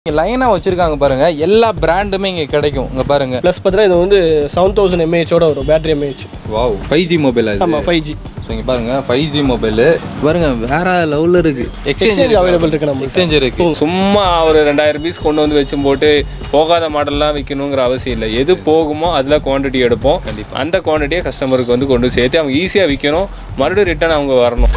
இங்கே லைனாக வச்சுருக்காங்க பாருங்க எல்லா பிராண்டுமே இங்கே கிடைக்கும் இங்கே பாருங்க ப்ளஸ் பார்த்தீங்கன்னா இது வந்து செவன் தௌசண்ட் எம்ஏஹெச்சோட வரும் battery mAh wow five G mobile அது ஆமாம் ஃபைவ் ஜி ஸோ இங்கே பாருங்க ஃபைவ் ஜி மொபைலு பாருங்க வேற லெவலில் இருக்கு எக்ஸ்சேஞ்ச் எக்ஸ்சேஞ்ச் அவைலபிள் இருக்கு நம்ம எக்ஸ்சேஞ்ச் இருக்கு சும்மா ஒரு ரெண்டாயிரம் பீஸ் கொண்டு வந்து வச்சும் போட்டு போகாத மாடல்லாம் விற்கணுங்கிற அவசியம் இல்லை எது போகுமோ அதில் குவாண்டிட்டி எடுப்போம் அந்த குவாண்டிட்டியை கஸ்டமருக்கு வந்து கொண்டு சேர்த்து அவங்க ஈஸியாக விற்கணும் மறுபடியும் ரிட்டர்ன் அவங்க வரணும்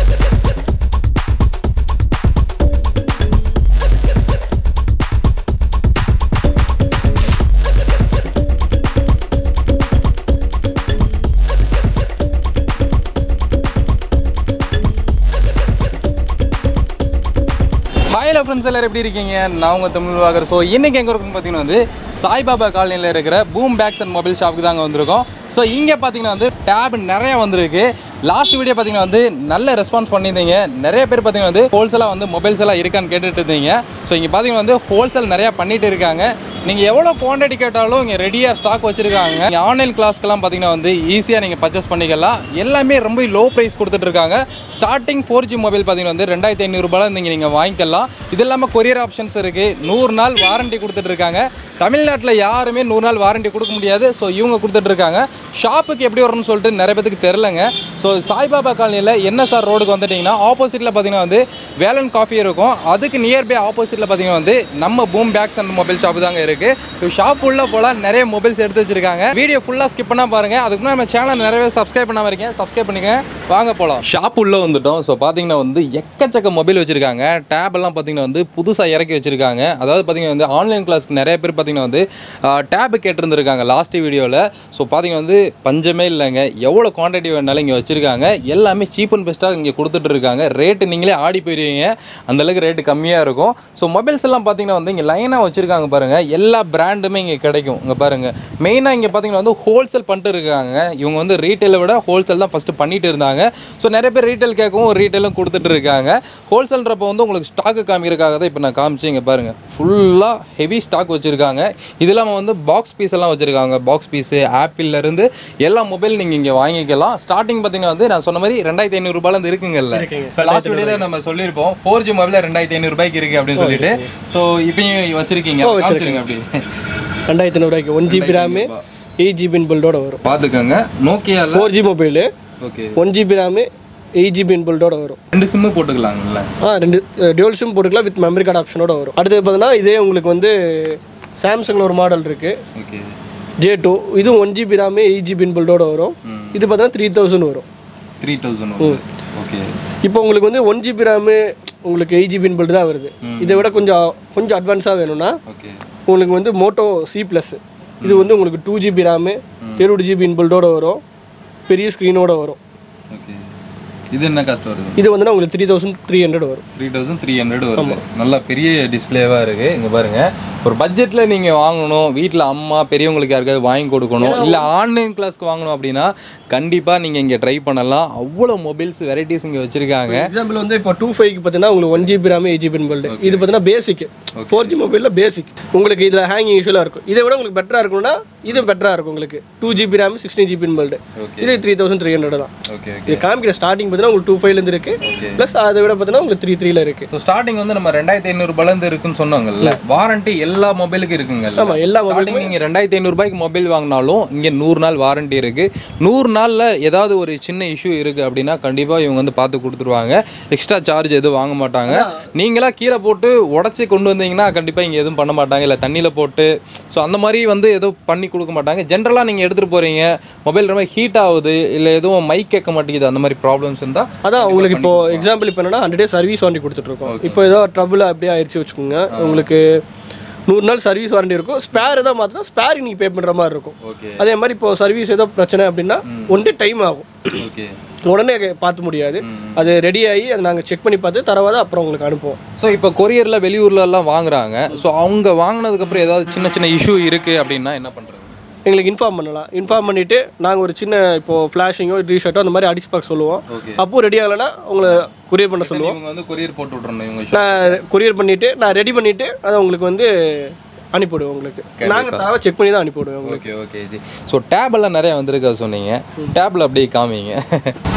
ஹாயில் ஃப்ரெண்ட்ஸ் எல்லாரும் எப்படி இருக்கீங்க நான் உங்கள் தமிழ் வாகர் ஸோ இன்றைக்கி எங்கே இருக்கும் பார்த்தீங்கன்னா வந்து சாய்பாபா காலனியில் இருக்கிற பூம் பேக்ஸ் அண்ட் மொபைல் ஷாப்புக்கு தாங்க வந்திருக்கோம் ஸோ இங்கே பார்த்தீங்கன்னா வந்து டேப் நிறைய வந்திருக்கு லாஸ்ட் வீடியோ பார்த்தீங்கன்னா வந்து நல்ல ரெஸ்பான்ஸ் பண்ணியிருந்தீங்க நிறைய பேர் பார்த்தீங்கன்னா வந்து ஹோல்சேலாக வந்து மொபைல்ஸ் எல்லாம் இருக்கான்னு கேட்டுட்டு இருந்தீங்க ஸோ இங்கே பார்த்தீங்கன்னா வந்து ஹோல்சேல் நிறையா பண்ணிட்டு இருக்காங்க நீங்கள் எவ்வளோ குவான்டிட்டி கேட்டாலும் இங்கே ரெடியாக ஸ்டாக் வச்சுருக்காங்க இங்கே ஆன்லைன் கிளாஸ்க்கெல்லாம் பார்த்தீங்கன்னா வந்து ஈஸியாக நீங்கள் பர்ச்சேஸ் பண்ணிக்கலாம் எல்லாமே ரொம்ப லோ ப்ரைஸ் கொடுத்துட்ருக்காங்க ஸ்டார்டிங் ஃபோர் ஜி மொபைல் பார்த்தீங்கன்னா வந்து ரெண்டாயிரத்தி ஐநூறுரூபால நீங்கள் நீங்கள் வாங்கிக்கலாம் இது இல்லாமல் கொரியர் ஆப்ஷன்ஸ் இருக்குது நூறு நாள் வாரண்டி கொடுத்துட்ருக்காங்க தமிழ்நாட்டில் யாருமே நூறு நாள் வாரண்டி கொடுக்க முடியாது ஸோ இவங்க கொடுத்துட்ருக்காங்க ஷாப்புக்கு எப்படி வரணும்னு சொல்லிட்டு நிறைய பேத்துக்கு தெரிலங்க ஸோ சாய்பாபா காலனியில் என்எஸ்ஆர் ரோடுக்கு வந்துட்டிங்கன்னா ஆப்போசிட்டில் பார்த்தீங்கன்னா வந்து வேலன் காஃபி இருக்கும் அதுக்கு நியர்பை ஆப்போசிட்டில் பார்த்தீங்கன்னா வந்து நம்ம Boom bags and mobile shop தாங்க இருக்குது ஷாப் உள்ள போல நிறைய மொபைல்ஸ் எடுத்து வச்சிருக்காங்க வீடியோ ஃபுல்லாக ஸ்கிப் பண்ணால் பாருங்க அதுக்கு முன்னாடி நம்ம சேனல் நிறையவே சப்ஸ்கிரைப் பண்ணாம இருக்கேன் சப்ஸ்கிரைப் பண்ணிக்க வாங்க போகலாம் ஷாப் உள்ள வந்துட்டோம் ஸோ பார்த்தீங்கன்னா வந்து எக்கச்சக்க மொபைல் வச்சிருக்காங்க டேப் எல்லாம் பார்த்தீங்கன்னா வந்து புதுசாக இறக்கி வச்சிருக்காங்க அதாவது பார்த்தீங்கன்னா வந்து ஆன்லைன் கிளாஸ்க்கு நிறைய பேர் பார்த்தீங்கன்னா வந்து டேப் கேட்டிருந்துருக்காங்க லாஸ்ட் வீடியோவில் ஸோ பார்த்தீங்கன்னா வந்து பஞ்சமே இல்லைங்க எவ்வளோ குவான்டிட்டி வேணாலும் இங்கே வச்சிருக்காங்க எல்லாமே சீப் அண்ட் பெஸ்ட்டாக இங்கே கொடுத்துட்டு இருக்காங்க ரேட்டு நீங்களே ஆடி போயிருவீங்க அந்த அளவுக்கு ரேட்டு கம்மியாக இருக்கும் ஸோ மொபைல்ஸ் எல்லாம் பார்த்தீங்கன்னா வந்து இங்கே லைனாக வச்சிருக்காங்க பாருங்க எல்லா பிராண்டுமே இங்கே கிடைக்கும் இங்கே பாருங்க மெயினாக இங்கே பார்த்தீங்கன்னா வந்து ஹோல்சேல் பண்ணிட்டு இருக்காங்க இவங்க வந்து ரீட்டைலை விட ஹோல்சேல் தான் ஃபஸ்ட்டு பண்ணிட்டு இருந்தாங்க ஸோ நிறைய பேர் ரீட்டைல் கேட்கவும் ரீட்டைலும் கொடுத்துட்டு இருக்காங்க ஹோல்சேல்ன்றப்போ வந்து உங்களுக்கு ஸ்டாக்கு காமிக்கிறதுக்காக தான் இப்போ நான் காமிச்சு இங்கே பாருங்க ஃபுல்லாக ஹெவி ஸ்டாக் வச்சுருக்காங்க இது இல்லாமல் வந்து பாக்ஸ் பீஸ் எல்லாம் வச்சுருக்காங்க பாக்ஸ் பீஸு இருந்து எல்லா மொபைல் நீங்கள் இங்கே வாங்கிக்கலாம் ஸ்டார்டிங் பார்த்தீங்கன்னா வந்து நான் சொன்ன மாதிரி ரெண்டாயிரத்தி ஐநூறுரூபாலேருந்து இருக்குங்கல்ல லாஸ்ட் வீடியோவில் நம்ம சொல்லியிருப்போம் ஃபோர் ஜி மொபைல் ரெண்டாயிரத்தி ஐநூறுபாய்க்கு இருக்குது அப்படின்னு சொல்லிட்டு ஸோ இப்பயும் வச்சிருக்கீங்க காமிச்சிருங்க அப்படி ரெண்டாயிரத்தி ஐநூறுபாய்க்கு one GB RAM eight GB இன்பில்டோட வரும் பார்த்துக்கோங்க நோக்கியாவில் four G mobile okay one GB RAM eight GB இன்பில்டோட வரும் ரெண்டு சிம்மு போட்டுக்கலாங்கல்ல ஆ ரெண்டு டியூல் சிம் போட்டுக்கலாம் வித் மெமரி கார்டு ஆப்ஷனோட வரும் அடுத்தது பார்த்தீங்கன்னா இதே உங்களுக்கு வந்து சாம்சங்கில் ஒரு மாடல் இருக்குது ஓகே ஜே டூ இதுவும் one GB RAM eight GB இன்பில்டோட வரும் இது பார்த்தீங்கன்னா த்ரீ தௌசண்ட் வரும் த்ரீ தௌசண்ட் ஓகே இப்போ உங்களுக்கு வந்து ஒன் ஜிபி ரேமு உங்களுக்கு எயிட் ஜிபி இன்பில்ட் தான் வருது இதை விட கொஞ்சம் கொஞ்சம் அட்வான்ஸாக வேணும்னா ஓகே உங்களுக்கு வந்து மோட்டோ சி ப்ளஸ் இது வந்து உங்களுக்கு டூ ஜிபி ரேமு எழுபது ஜிபி இன்பில்டோட வரும் பெரிய ஸ்க்ரீனோட வரும் ஓகே இது என்ன காஸ்ட் வருது இது வந்து உங்களுக்கு த்ரீ தௌசண்ட் த்ரீ ஹண்ட்ரட் வரும் த்ரீ தௌசண்ட் த்ரீ ஹண்ட்ரட் வருது நல்லா பெரிய டிஸ்பிளேவாக இருக்குது இங்கே பாருங்க ஒரு பட்ஜெட்டில் நீங்கள் வாங்கணும் வீட்டில் அம்மா பெரியவங்களுக்கு யாருக்காவது வாங்கி கொடுக்கணும் இல்லை ஆன்லைன் கிளாஸ்க்கு வாங்கணும் அப்படின்னா கண்டிப்பாக நீங்கள் இங்கே ட்ரை பண்ணலாம் அவ்வளோ மொபைல்ஸ் வெரைட்டிஸ் இங்கே வச்சுருக்காங்க எக்ஸாம்பிள் வந்து இப்போ டூ ஃபைவ்க்கு பார்த்தீங்கன்னா உங்களுக்கு one GB RAM eight GB inbuilt இது பார்த்தீங்கன்னா பேசிக் ஃபோர் ஜி மொபைலில் பேசிக் உங்களுக்கு இதில் ஹேங்கிங் யூஸ்வலாக இருக்கும் இதை விட உங்களுக்கு பெட்டராக இருக்கணும்னா இது பெட்டராக இருக்கும் உங்களுக்கு two GB RAM sixteen GB inbuilt Okay. இது த்ரீ தௌசண்ட் த்ரீ ஹண்ட்ரட் தான் ஓகே ஓகே இது காமிக்கிற ஸ்டார்டிங் பார்த்தீங்கன்னா உங்களுக்கு டூ ஃபைவ்லேருந்து இருக்குது ப்ளஸ் அதை விட பார்த்தீங்கன்னா உங்களுக்கு த்ரீ த்ரீல இருக்குது ஸோ ஸ்டார்டிங் வந்து நம்ம ரெண்டாயிரத்தி ஐநூறுபாலேருந்து இருக்குன்னு சொன்னாங்கல்ல வாரண்டி எல்லா மொபைலுக்கும் இருக்குங்கல்ல ஆமாம் எல்லா மொபைல் ஸ்டார்டிங் நீங்கள் ரெண்டாயிரத்தி ஐநூறுபாய்க்கு மொபைல் வாங்கினாலும் இங்கே நூறு நாள் வாரண்டி இருக்குது நூறு நாளில் ஏதாவது ஒரு சின்ன இஷ்யூ இருக்குது அப்படின்னா கண்டிப்பாக இவங்க வந்து பார்த்து கொடுத்துருவாங்க எக்ஸ்ட்ரா சார்ஜ் எதுவும் வாங்க மாட்டாங்க நீங்களா கீழே போட்டு உடச்சி கொண்டு வந்தீங்கன்னா கண்டிப்பாக இங்கே எதுவும் பண்ண மாட்டாங்க இல்லை தண்ணியில் போட்டு ஸோ அந்த மாதிரி வந்து எதுவும் பண்ணி கொடுக்க மாட்டாங்க ஜென்ரலாக நீங்கள் எடுத்துகிட்டு போகிறீங்க மொபைல் ரொம்ப ஹீட் ஆகுது இல்லை எதுவும் மைக் கேட்க மாட்டேங்குது அந்த மாதிரி ப்ராப்ளம்ஸ் இருந்தால் அதான் உங்களுக்கு இப்போ எக்ஸாம்பிள் இப்போ என்னன்னா ஹண்ட்ரட் டேஸ் சர்வீஸ் வாரண்டி கொடுத்துட்ருக்கோம் இப்போ ஏதோ ட்ரபிள் அப்படியே ஆயிடுச்சு வச்சுக்கோங்க உங்களுக்கு நூறு நாள் சர்வீஸ் வாரண்டி இருக்கும் ஸ்பேர் எதாவது மாற்றினா ஸ்பேர் நீங்கள் பே பண்ணுற மாதிரி இருக்கும் ஓகே அதே மாதிரி இப்போ சர்வீஸ் ஏதோ பிரச்சனை அப்படின்னா ஒன் டே டைம் ஆகும் ஓகே உடனே பார்த்து முடியாது அது ரெடி ஆகி அதை நாங்கள் செக் பண்ணி பார்த்து தரவாத அப்புறம் உங்களுக்கு அனுப்புவோம் ஸோ இப்போ கொரியரில் வெளியூர்ல எல்லாம் வாங்குறாங்க ஸோ அவங்க வாங்கினதுக்கப்புறம் ஏதாவது சின்ன சின்ன இஷ்யூ இருக்குது அப்படின்னா என்ன பண்ணுறது எங்களுக்கு இன்ஃபார்ம் பண்ணலாம் இன்ஃபார்ம் பண்ணிவிட்டு நாங்கள் ஒரு சின்ன இப்போ ஃப்ளாஷிங்கோ டிஷர்ட்டோ அந்த மாதிரி அடிச்சு பார்க்க சொல்லுவோம் ஓகே அப்போ ரெடி ஆகலைன்னா உங்களை கொரியர் பண்ண சொல்லுவோம் இவங்க வந்து கொரியர் போட்டு விட்றணும் இவங்க shop. நான் கொரியர் பண்ணிவிட்டு நான் ரெடி பண்ணிவிட்டு அதை உங்களுக்கு வந்து அனுப்பிவிடுவோம் உங்களுக்கு நாங்கள் தரவை செக் பண்ணி தான் அனுப்பிவிடுவோம் உங்களுக்கு okay okay ji so tab எல்லாம் நிறைய வந்திருக்க சொன்னீங்க டேப்ல அப்படியே காமிங்க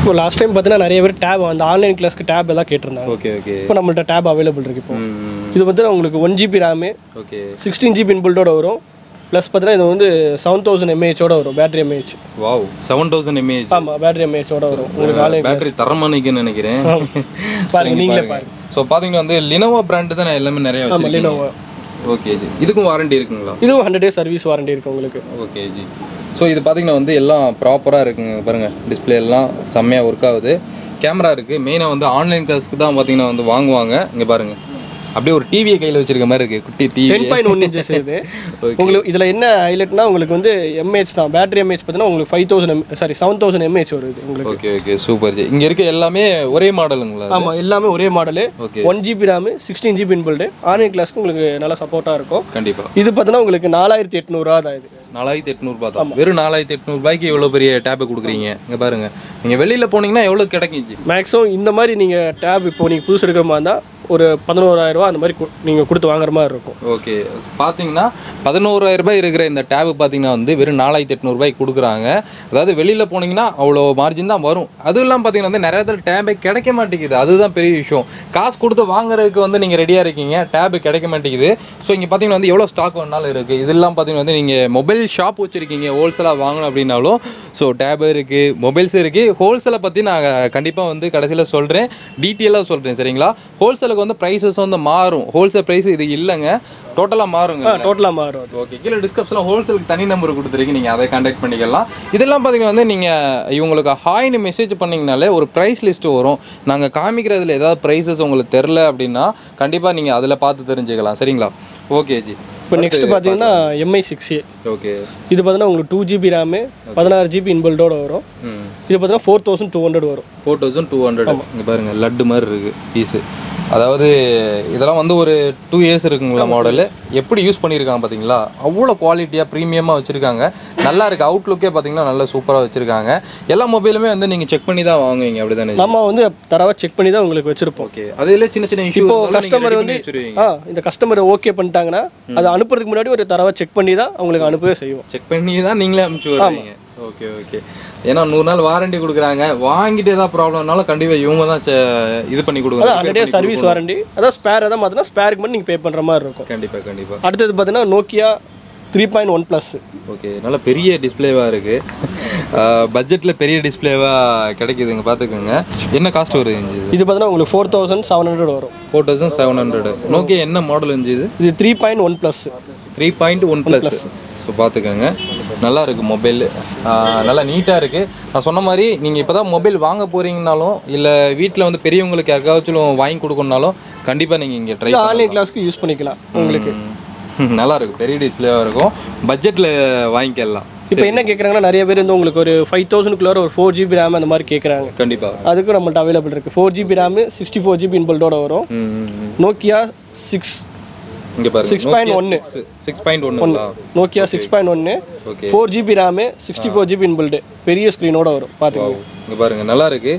இப்போ லாஸ்ட் டைம் பார்த்தீங்கன்னா நிறைய பேர் டேப் அந்த ஆன்லைன் கிளாஸ்க்கு டேப் எல்லாம் கேட்டிருந்தாங்க ஓகே ஓகே இப்போ நம்மள்ட்ட டேப் அவைலபிள் இருக்கு இப்போ ம் இது பார்த்தீங்கன்னா உங்களுக்கு one GB RAM okay sixteen GB இன்பில்டோட வரும் ப்ளஸ் பார்த்தீங்கன்னா இது வந்து செவன் தௌசண்ட் எம்ஏஹெச்சோட வரும் battery mAh wow seven thousand mAh ஆமாம் பேட்டரி எம்ஏஹெச்சோட வரும் உங்களுக்கு ஆன்லைன் பேட்டரி தரமானிக்குன்னு நினைக்கிறேன் பாருங்க நீங்களே பாருங்க ஸோ பார்த்தீங்கன்னா வந்து லினோவா பிராண்டு தான் எல்லாமே நிறைய வச்சிருக்கீங்க லினோவா ஓகே ஜி இதுக்கும் வாரண்டி இருக்குங்களா இதுவும் ஹண்ட்ரட் டேஸ் சர்வீஸ் வாரண்டி இருக்கு உங்களுக்கு ஓகே ஜி ஸோ இது பார்த்தீங்கன்னா வந்து எல்லாம் ப்ராப்பராக இருக்குங்க பாருங்கள் டிஸ்பிளே எல்லாம் செம்மையாக ஒர்க் ஆகுது கேமரா இருக்குது மெயினாக வந்து ஆன்லைன் கிளாஸ்க்கு தான் பார்த்தீங்கன்னா வந்து வாங்குவாங்க இங்கே பாருங்கள் அப்படியே ஒரு டிவியை கையில் வச்சிருக்க மாதிரி இருக்குது குட்டி TV ten point one inches இது உங்களுக்கு இதில் என்ன ஹைலைட்னா உங்களுக்கு வந்து எம்ஏஹெச் தான் பேட்டரி எம்ஏஹெச் பார்த்தீங்கன்னா உங்களுக்கு five thousand sorry seven thousand mAh வருது உங்களுக்கு ஓகே ஓகே சூப்பர் ஜி இங்கே இருக்க எல்லாமே ஒரே மாடலுங்களா ஆமாம் எல்லாமே ஒரே model okay one GB RAM sixteen GB inbuilt online கிளாஸ்க்கு உங்களுக்கு நல்லா சப்போர்ட்டாக இருக்கும் கண்டிப்பாக இது பார்த்தீங்கன்னா உங்களுக்கு நாலாயிரத்தி எட்நூறுவா தான் இது நாலாயிரத்தி எட்நூறுபா தான் வெறும் நாலாயிரத்தி எட்நூறுபாய்க்கு எவ்வளோ பெரிய டேப்பை கொடுக்குறீங்க இங்கே பாருங்க நீங்கள் வெளியில் போனீங்கன்னா எவ்வளோ கிடைக்கும் ஜி மேக்ஸிமம் இந்த மாதிரி நீங்கள் டேப் இப்போ நீங்கள் புதுசு எடுக்கிற மாதிரி இருந்தால் ஒரு பதினோராயிரரூவா அந்த மாதிரி நீங்கள் கொடுத்து வாங்குற மாதிரி இருக்கும் ஓகே பார்த்தீங்கன்னா பதினோராயிரம் ரூபாய் இருக்கிற இந்த டேப் பார்த்தீங்கன்னா வந்து வெறும் நாலாயிரத்தி எட்நூறுபாய்க்கு கொடுக்குறாங்க அதாவது வெளியில் போனீங்கன்னா அவ்வளோ மார்ஜின் தான் வரும் அதுவும் இல்லாமல் பார்த்தீங்கன்னா வந்து நிறைய இடத்துல டேபே கிடைக்க மாட்டேங்குது அதுதான் பெரிய விஷயம் காசு கொடுத்து வாங்குறதுக்கு வந்து நீங்கள் ரெடியாக இருக்கீங்க டேப் கிடைக்க மாட்டேங்குது ஸோ இங்கே பார்த்தீங்கன்னா வந்து எவ்வளோ ஸ்டாக் வேணாலும் இருக்குது இதெல்லாம் பார்த்தீங்கன்னா வந்து நீங்கள் மொபைல் ஷாப் வச்சுருக்கீங்க ஹோல்சேலாக வாங்கணும் அப்படின்னாலும் ஸோ டேப் இருக்குது மொபைல்ஸ் இருக்குது ஹோல்சேலை பற்றி நான் கண்டிப்பாக வந்து கடைசியில் சொல்கிறேன் டீட்டெயிலாக சொல்கிறேன் சரிங்களா ஹோல்சேலுக்கு வந்து ப்ரைஸஸ் வந்து மாறும் ஹோல்சேல் ப்ரைஸ் இது இல்லைங்க டோட்டலாக மாறுங்க டோட்டலாக மாறும் அது ஓகே கீழே டிஸ்கிரிப்ஷனில் ஹோல்சேலுக்கு தனி நம்பர் கொடுத்துருக்கு நீங்கள் அதை கான்டாக்ட் பண்ணிக்கலாம் இதெல்லாம் பார்த்தீங்கன்னா வந்து நீங்கள் இவங்களுக்கு ஹாய்னு மெசேஜ் பண்ணிங்கனாலே ஒரு ப்ரைஸ் லிஸ்ட்டு வரும் நாங்கள் காமிக்கிறதுல ஏதாவது ப்ரைஸஸ் உங்களுக்கு தெரில அப்படின்னா கண்டிப்பாக நீங்கள் அதில் பார்த்து தெரிஞ்சுக்கலாம் சரிங்களா ஓகே ஜி இப்போ நெக்ஸ்ட் பார்த்தீங்கன்னா எம்ஐ சிக்ஸ் ஏ ஓகே இது பார்த்தீங்கன்னா உங்களுக்கு டூ ஜிபி ரேமு பதினாறு ஜிபி இன்பில்டோட வரும் ம் இது பார்த்தீங்கன்னா ஃபோர் தௌசண்ட் டூ ஹண்ட்ரட் வரும் ஃபோர் தௌசண்ட் டூ ஹண்ட்ரட் இங்கே பாருங்கள் லட்டு மாதிரி இருக்குது பீஸு அதாவது இதெல்லாம் வந்து ஒரு டூ இயர்ஸ் இருக்குங்களா மாடலு எப்படி யூஸ் பண்ணியிருக்காங்க பார்த்தீங்களா அவ்வளோ குவாலிட்டியாக ப்ரீமியமாக வச்சுருக்காங்க நல்லா இருக்குது அவுட்லுக்கே பார்த்தீங்கன்னா நல்லா சூப்பராக வச்சுருக்காங்க எல்லா மொபைலுமே வந்து நீங்கள் செக் பண்ணி தான் வாங்குவீங்க அப்படி தானே நம்ம வந்து தரவா செக் பண்ணி தான் உங்களுக்கு வச்சிருப்போம் ஓகே அதில் சின்ன சின்ன இஷ்யூ இப்போ கஸ்டமர் வந்து ஆ இந்த கஸ்டமர் ஓகே பண்ணிட்டாங்கன்னா அதை அனுப்புறதுக்கு முன்னாடி ஒரு தரவா செக் பண்ணி தான் அவங்களுக்கு அனுப்பவே செய்வோம் செக் பண்ணி தான் நீங்களே அனுப்பிச்சு வருவீங்க ஓகே ஓகே ஏன்னா நூறு நாள் வாரண்டி கொடுக்குறாங்க வாங்கிட்டு ஏதாவது ப்ராப்ளம்னாலும் கண்டிப்பாக இவங்க தான் செ- இது பண்ணி அதான் கொடுக்குறாங்க ஹண்ட்ரட் டேஸ் சர்வீஸ் வாரண்டி அதான் ஸ்பேர் எதாவது மாற்றினா ஸ்பேருக்கு மட்டும் நீங்கள் பே பண்ணுற மாதிரி இருக்கும் கண்டிப்பாக கண்டிப்பாக அடுத்தது பார்த்தீங்கன்னா Nokia three point one plus okay நல்ல பெரிய டிஸ்பிளேவாக இருக்குது பட்ஜெட்டில் பெரிய டிஸ்பிளேவாக கிடைக்குதுங்க பார்த்துக்கோங்க என்ன காஸ்ட் வருது இது இது பார்த்தீங்கன்னா உங்களுக்கு ஃபோர் தௌசண்ட் செவன் ஹண்ட்ரட் வரும் four thousand seven hundred Nokia என்ன மாடல் இருந்துச்சு இது இது three point one plus three point one plus so பார்த்துக்கோங்க நல்லா இருக்குது மொபைல் நல்லா நீட்டாக இருக்குது நான் சொன்ன மாதிரி நீங்கள் இப்போ தான் மொபைல் வாங்க போகிறீங்கனாலும் இல்லை வீட்டில் வந்து பெரியவங்களுக்கு யாருக்காச்சும் வாங்கி கொடுக்கணுனாலும் கண்டிப்பாக நீங்கள் இங்கே ட்ரை ஆன்லைன் கிளாஸ்க்கு யூஸ் பண்ணிக்கலாம் உங்களுக்கு நல்லா இருக்கும் பெரிய டிஸ்பிளேவாக இருக்கும் பட்ஜெட்டில் வாங்கிக்கலாம் இப்போ என்ன கேட்குறாங்கன்னா நிறைய பேர் வந்து உங்களுக்கு ஒரு ஃபைவ் தௌசண்ட்குள்ளார ஒரு ஃபோர் ஜிபி ரேம் அந்த மாதிரி கேட்குறாங்க கண்டிப்பாக அதுக்கும் நம்மள்ட்ட அவைலபிள் இருக்குது four GB RAM sixty four GB இன்பில்டோட வரும் நோக்கியா சிக்ஸ் இங்கே பாருங்க 6.1. சிக்ஸ் பாயிண்ட் ஒன்றுங்களா நோக்கியா சிக்ஸ் பாயிண்ட் ஒன்று okay four GB RAM sixty four GB inbuilt பெரிய ஸ்க்ரீனோட வரும் பார்த்துக்கோங்க இங்கே பாருங்க நல்லா இருக்கு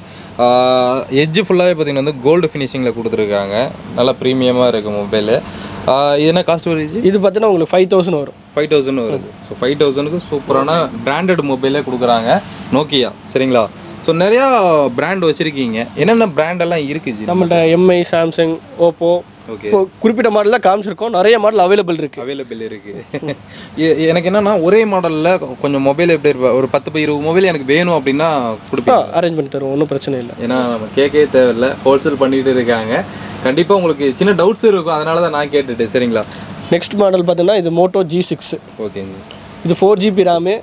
எட்ஜ் ஃபுல்லாகவே பார்த்தீங்கன்னா வந்து கோல்டு ஃபினிஷிங்கில் கொடுத்துருக்காங்க நல்லா ப்ரீமியமாக இருக்குது மொபைலு இது என்ன காஸ்ட் வருது இது பார்த்தீங்கன்னா உங்களுக்கு ஃபைவ் தௌசண்ட் வரும் ஃபைவ் தௌசண்ட் வருது ஸோ ஃபைவ் தௌசண்ட்க்கு சூப்பரான பிராண்டட் மொபைலே கொடுக்குறாங்க நோக்கியா சரிங்களா ஸோ நிறையா பிராண்ட் வச்சுருக்கீங்க என்னென்ன brand எல்லாம் இருக்குது ஜி நம்மள்ட்ட எம்ஐ சாம்சங் ஓப்போ ஓகே இப்போ குறிப்பிட்ட மாடலில் காமிச்சிருக்கோம் நிறைய மாடல் அவைலபிள் இருக்குது அவைலபிள் இருக்குது எனக்கு என்னன்னா ஒரே மாடலில் கொஞ்சம் மொபைல் எப்படி இருப்பா ஒரு பத்து பை இருபது மொபைல் எனக்கு வேணும் அப்படின்னா கொடுப்பீங்க அரேஞ்ச் பண்ணி தருவோம் ஒன்றும் பிரச்சனை இல்லை ஏன்னா நம்ம கேட்கவே தேவையில்ல ஹோல்சேல் பண்ணிட்டு இருக்காங்க கண்டிப்பாக உங்களுக்கு சின்ன டவுட்ஸ் இருக்கும் அதனால தான் நான் கேட்டுட்டேன் சரிங்களா நெக்ஸ்ட் மாடல் பார்த்தீங்கன்னா இது மோட்டோ ஜி சிக்ஸ் ஓகேங்க இது four GB RAM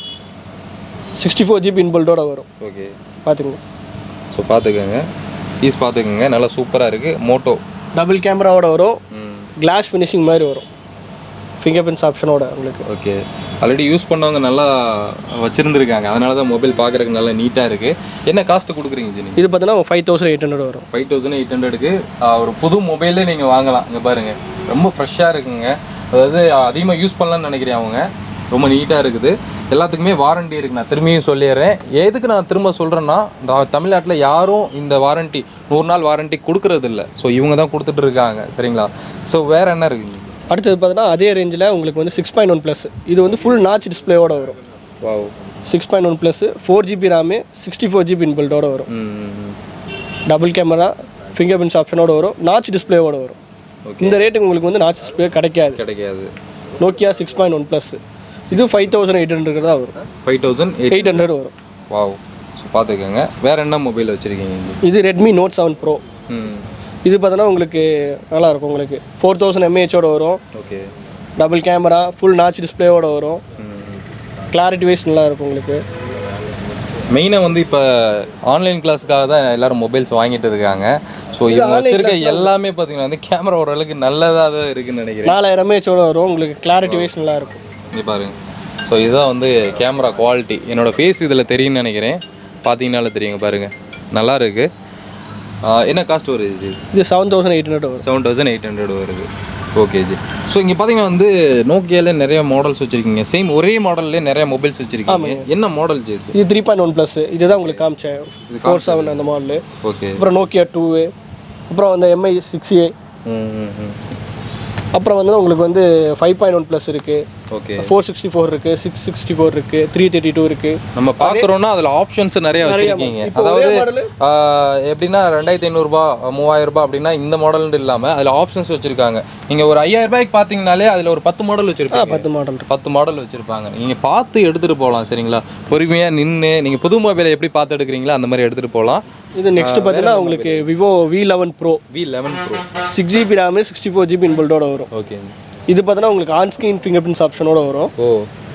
sixty four GB இன்பில்டோட வரும் ஓகே பார்த்துங்க ஸோ பார்த்துக்கோங்க பீஸ் பார்த்துக்கோங்க நல்லா சூப்பராக இருக்குது மோட்டோ டபுள் கேமராவோட வரும் ம் கிளாஸ் ஃபினிஷிங் மாதிரி வரும் ஃபிங்கர் பிரிண்ட்ஸ் ஆப்ஷனோட உங்களுக்கு ஓகே ஆல்ரெடி யூஸ் பண்ணவங்க நல்லா வச்சுருந்துருக்காங்க அதனால தான் மொபைல் பார்க்குறதுக்கு நல்லா நீட்டாக இருக்குது என்ன காஸ்ட்டு கொடுக்குறீங்க ஜினி இது பார்த்தீங்கன்னா ஃபைவ் தௌசண்ட் எயிட் ஹண்ட்ரட் வரும் ஃபைவ் தௌசண்ட் எயிட் ஹண்ட்ரடுக்கு ஒரு புது மொபைலே நீங்கள் வாங்கலாம் இங்கே பாருங்கள் ரொம்ப ஃப்ரெஷ்ஷாக இருக்குங்க அதாவது அதிகமாக யூஸ் பண்ணலாம்னு நினைக்கிறேன் அவங்க ரொம்ப நீட்டாக இருக்குது எல்லாத்துக்குமே வாரண்டி இருக்குது நான் திரும்பியும் சொல்லிடுறேன் எதுக்கு நான் திரும்ப சொல்கிறேன்னா இந்த தமிழ்நாட்டில் யாரும் இந்த வாரண்டி நூறு நாள் வாரண்டி கொடுக்கறது இல்லை ஸோ இவங்க தான் கொடுத்துட்டு இருக்காங்க சரிங்களா ஸோ வேறு என்ன இருக்குங்க அடுத்தது பார்த்தீங்கன்னா அதே ரேஞ்சில் உங்களுக்கு வந்து சிக்ஸ் பாயிண்ட் ஒன் ப்ளஸ் இது வந்து ஃபுல் நாச் டிஸ்பிளேயோட வரும் wow six point one plus four GB RAM sixty four GB இன்பில்டோட வரும் ம் டபுள் கேமரா ஃபிங்கர் பிரிண்ட்ஸ் ஆப்ஷனோட வரும் நாச் டிஸ்பிளேவோட வரும் இந்த ரேட்டுக்கு உங்களுக்கு வந்து நாச் டிஸ்பிளே கிடைக்காது கிடைக்காது Nokia six point one plus இது ஃபைவ் தௌசண்ட் எயிட் ஹண்ட்ரட் தான் வரும் five thousand eight eight hundred வரும் வாவ் ஸோ பார்த்துக்கோங்க வேற என்ன மொபைல் வச்சுருக்கீங்க இங்கே இது ரெட்மி நோட் செவன் ப்ரோ ம் இது பார்த்தோன்னா உங்களுக்கு நல்லா இருக்கும் உங்களுக்கு ஃபோர் தௌசண்ட் எம்ஏஹெச்சோட வரும் okay double camera full notch டிஸ்பிளேவோட வரும் கிளாரிட்டி வைஸ் நல்லா இருக்கும் உங்களுக்கு மெயினாக வந்து இப்போ ஆன்லைன் கிளாஸுக்காக தான் எல்லாரும் மொபைல்ஸ் வாங்கிட்டு இருக்காங்க ஸோ இவங்க வச்சிருக்க எல்லாமே பார்த்தீங்கன்னா வந்து கேமரா ஓரளவுக்கு நல்லதாக தான் இருக்குன்னு நினைக்கிறேன் நாலாயிரம் எம்ஏஹெச்சோட வரும் உங்களுக்கு கிளாரிட்டி வைஸ் நல்லா இருக்கும் இங்கே பாருங்க ஸோ இதுதான் வந்து கேமரா குவாலிட்டி என்னோட ஃபேஸ் இதில் தெரியும்னு நினைக்கிறேன் பார்த்தீங்கனாலே தெரியுங்க பாருங்க நல்லா இருக்கு ஆஹ் என்ன காஸ்ட் வருது ஜி இது செவன் தௌசண்ட் எயிட் ஹண்ட்ரட் வரும் செவன் தௌசண்ட் எயிட் ஹண்ட்ரட் வருது ஓகே ஜி ஸோ இங்கே பார்த்தீங்கன்னா வந்து நோக்கியால நிறைய மாடல்ஸ் வச்சுருக்கீங்க சேம் ஒரே மாடல்லே நிறைய மொபைல்ஸ் வச்சுருக்கீங்க என்ன மாடல் ஜி இது இது த்ரீ பாயிண்ட் ஒன் ப்ளஸ் இதுதான் உங்களுக்கு காமிச்சேன் ஃபோர் செவன் அந்த மாடலு ஓகே அப்புறம் நோக்கியா டூ அப்புறம் அந்த எம்ஐ சிக்ஸ் ஏ ம் ம் ம் அப்புறம் வந்து உங்களுக்கு வந்து ஃபைவ் பாயிண்ட் ஒன் ப்ளஸ் இருக்குது ஓகே ஃபோர் சிக்ஸ்டி ஃபோர் இருக்குது சிக்ஸ் சிக்ஸ்டி ஃபோர் இருக்குது த்ரீ தேர்ட்டி டூ இருக்குது நம்ம பார்க்குறோன்னா அதில் ஆப்ஷன்ஸ் நிறைய வச்சுருக்கீங்க இப்போ அதாவது ஒரே மாடலு ஆஹ், எப்படின்னா ரெண்டாயிரத்தி ஐநூறுரூபா மூவாயிரம் ரூபாய் அப்படின்னா இந்த மாடல்னு இல்லாமல் அதில் ஆப்ஷன்ஸ் வச்சுருக்காங்க நீங்கள் ஒரு ஐயாயிரம் ரூபாய்க்கு பார்த்தீங்கனாலே அதில் ஒரு பத்து மாடல் வச்சுருப்பாங்க பத்து மாடல் இருக்கு பத்து மாடல் வச்சுருப்பாங்க நீங்கள் பார்த்து எடுத்துகிட்டு போகலாம் சரிங்களா பொறுமையாக நின்று நீங்கள் புது மொபைலை எப்படி பார்த்து எடுக்கிறீங்களோ அந்த மாதிரி எடுத்துகிட்டு போகலாம் இது நெக்ஸ்ட் பார்த்தீங்கன்னா உங்களுக்கு Vivo V eleven pro V eleven pro six GB RAM sixty four GB இன்பில்டோட வரும் ஓகே இது பார்த்தீங்கன்னா உங்களுக்கு ஆன் ஸ்க்ரீன் ஃபிங்கர் பிரிண்ட்ஸ் ஆப்ஷனோட வரும் ஓ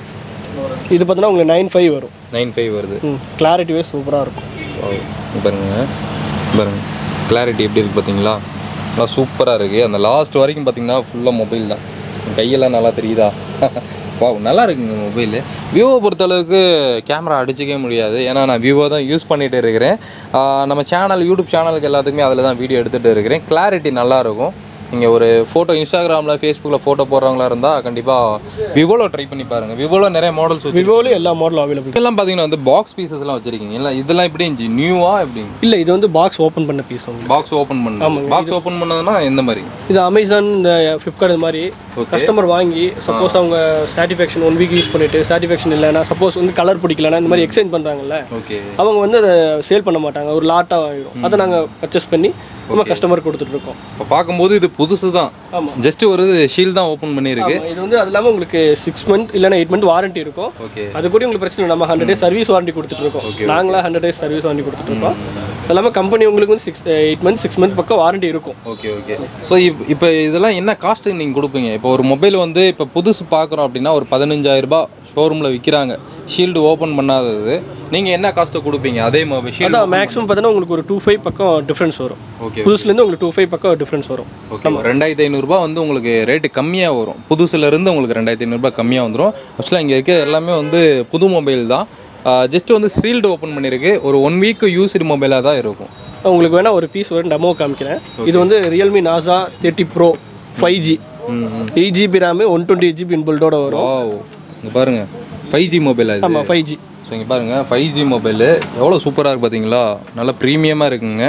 இது பார்த்தீங்கன்னா உங்களுக்கு நைன் ஃபைவ் வரும் நைன் ஃபைவ் வருது ம் கிளாரிட்டி வைஸ் சூப்பராக இருக்கும் Wow. இங்க பாருங்க இங்க பாருங்க கிளாரிட்டி எப்படி இருக்குது பார்த்தீங்களா நல்லா சூப்பராக இருக்குது அந்த லாஸ்ட் வரைக்கும் பார்த்தீங்கன்னா ஃபுல்லாக மொபைல் தான் உங்க கையெல்லாம் நல்லா தெரியுதா வாவ் நல்லா இருக்குங்க மொபைலு விவோ பொறுத்தளவுக்கு கேமரா அடிச்சிக்கவே முடியாது ஏன்னா நான் விவோ தான் யூஸ் பண்ணிகிட்டு இருக்கிறேன் ஆஹ் நம்ம சேனல் யூடியூப் சேனலுக்கு எல்லாத்துக்குமே அதில் தான் வீடியோ எடுத்துகிட்டு இருக்கிறேன் கிளாரிட்டி நல்லா இருக்கும் நீங்கள் ஒரு ஃபோட்டோ இன்ஸ்டாகிராமில் ஃபேஸ்புக்கில் ஃபோட்டோ போடுறவங்களா இருந்தால் கண்டிப்பாக விவோவில் ட்ரை பண்ணி பாருங்கள் விவோவில் நிறைய மாடல்ஸ் வச்சு விவோலையும் எல்லா மாடலும் அவைலபிள் இதெல்லாம் பார்த்தீங்கன்னா வந்து பாக்ஸ் பீசஸ்லாம் வச்சுருக்கீங்க இல்லை இதெல்லாம் எப்படி இருந்துச்சு நியூவா எப்படி இல்லை இது வந்து பாக்ஸ் ஓப்பன் பண்ண பீஸ் உங்களுக்கு பாக்ஸ் ஓப்பன் பண்ண பாக்ஸ் ஓப்பன் பண்ணதுன்னா எந்த மாதிரி இது அமேசான் இந்த ஃப்ளிப்கார்ட் இது மாதிரி கஸ்டமர் வாங்கி சப்போஸ் அவங்க சாட்டிஸ்ஃபேக்ஷன் ஒன் வீக் யூஸ் பண்ணிட்டு சாட்டிஸ்ஃபேக்ஷன் இல்லைன்னா சப்போஸ் வந்து கலர் பிடிக்கலன்னா இந்த மாதிரி எக்ஸ்சேஞ்ச் பண்ணுறாங்கல்ல ஓகே அவங்க வந்து அதை சேல் பண்ண மாட்டாங்க ஒரு லாட்டாக ஆகிடும் அதை நாங்கள் பர்ச்சேஸ் பண்ணி நம்ம கஸ்டமர் கொடுத்துட்டு இருக்கோம் இப்போ பார்க்கும்போது இது புதுசு தான் ஆமா. ஜஸ்ட் ஒரு ஷீல் தான் ஓப்பன் பண்ணியிருக்கு ஆமா, இது வந்து அது இல்லாமல் உங்களுக்கு சிக்ஸ் மந்த் இல்லைன்னா எயிட் மந்த் வாரண்டி இருக்கும் ஓகே அது கூட உங்களுக்கு பிரச்சனை இல்லை நம்ம ஹண்ட்ரட் டேஸ் சர்வீஸ் வாரண்டி கொடுத்துட்டு இருக்கோம் நாங்களா ஹண்ட்ரட் டேஸ் சர்வீஸ் வாரண்டி கொடுத்துட்டு இருக்கோம் அது இல்லாமல் கம்பெனி உங்களுக்கு வந்து six eight month six month பக்கம் வாரண்டி இருக்கும் ஓகே ஓகே ஸோ இப்போ இதெல்லாம் என்ன காஸ்ட்டு நீங்கள் கொடுப்பீங்க இப்போ ஒரு மொபைல் வந்து இப்போ புதுசு பார்க்குறோம் அப்படின்னா ஒரு பதினஞ்சாயிரம் ரூபாய் ஷோரூமில் விற்கிறாங்க ஷீல்டு ஓப்பன் பண்ணாதது நீங்கள் என்ன காஸ்ட்டு கொடுப்பீங்க அதே மொபைல் ஷீல்டு அதான் மேக்ஸிமம் பார்த்தீங்கன்னா உங்களுக்கு ஒரு டூ ஃபைவ் பக்கம் டிஃப்ரென்ஸ் வரும் ஓகே புதுசுலேருந்து உங்களுக்கு டூ ஃபைவ் பக்கம் டிஃப்ரென்ஸ் வரும் ஓகே ரெண்டாயிரத்தி ஐநூறுரூபா வந்து உங்களுக்கு ரேட்டு கம்மியாக வரும் புதுசுல இருந்து உங்களுக்கு ரெண்டாயிரத்தி ஐநூறுரூபா கம்மியாக வந்துடும் ஆக்சுவலாக இங்கே இருக்க எல்லாமே வந்து புது மொபைல் தான் ஜஸ்ட் வந்து சீல்டு ஓப்பன் பண்ணியிருக்கு ஒரு ஒன் வீக் யூஸ்டு மொபைலாக தான் இருக்கும் உங்களுக்கு வேணா ஒரு பீஸ் வரும் டெமோ காமிக்கிறேன் இது வந்து Realme Narzo thirty pro five G eight GB RAM one twenty GB இன்புல்டோட வரும் ஓ இங்கே பாருங்க ஃபைவ் ஜி மொபைல் அது ஆமாம் ஃபைவ் ஜி ஸோ இங்கே பாருங்கள் ஃபைவ் ஜி மொபைலு எவ்வளோ சூப்பராக இருக்குது பார்த்தீங்களா நல்லா ப்ரீமியமாக இருக்குங்க